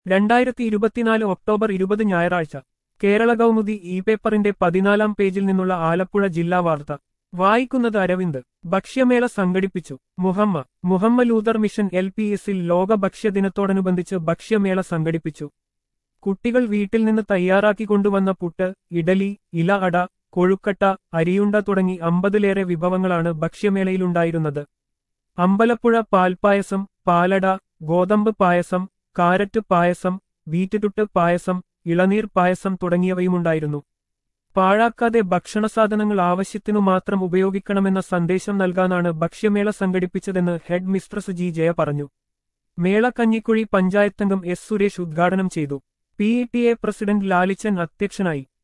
രണ്ടായിരത്തി ഇരുപത്തിനാല് ഒക്ടോബർ ഇരുപത് ഞായറാഴ്ച കേരള കൗമുദി ഇ പേപ്പറിന്റെ പതിനാലാം പേജിൽ നിന്നുള്ള ആലപ്പുഴ ജില്ലാ വാർത്ത വായിക്കുന്നത് അരവിന്ദ് ഭക്ഷ്യമേള സംഘടിപ്പിച്ചു Muhamma Muhamma Luther mission L P എസിൽ ലോക ഭക്ഷ്യദിനത്തോടനുബന്ധിച്ച് ഭക്ഷ്യമേള സംഘടിപ്പിച്ചു കുട്ടികൾ വീട്ടിൽ നിന്ന് തയ്യാറാക്കി കൊണ്ടുവന്ന പുട്ട് ഇഡലി ഇല അട കൊഴുക്കട്ട അരിയുണ്ട തുടങ്ങി അമ്പതിലേറെ വിഭവങ്ങളാണ് ഭക്ഷ്യമേളയിലുണ്ടായിരുന്നത് അമ്പലപ്പുഴ പാൽപ്പായസം പാലട ഗോതമ്പ് പായസം കാരറ്റ് പായസം ബീറ്റ്റൂട്ട് പായസം ഇളനീർ പായസം തുടങ്ങിയവയുമുണ്ടായിരുന്നു പാഴാക്കാതെ ഭക്ഷണസാധനങ്ങൾ ആവശ്യത്തിനു മാത്രം ഉപയോഗിക്കണമെന്ന സന്ദേശം നൽകാനാണ് ഭക്ഷ്യമേള സംഘടിപ്പിച്ചതെന്ന് ഹെഡ് മിസ്ട്രസ് ജി ജയ പറഞ്ഞു മേള കഞ്ഞിക്കുഴി പഞ്ചായത്തംഗം എസ് സുരേഷ് ഉദ്ഘാടനം ചെയ്തു P E T A president Lalichan അധ്യക്ഷനായി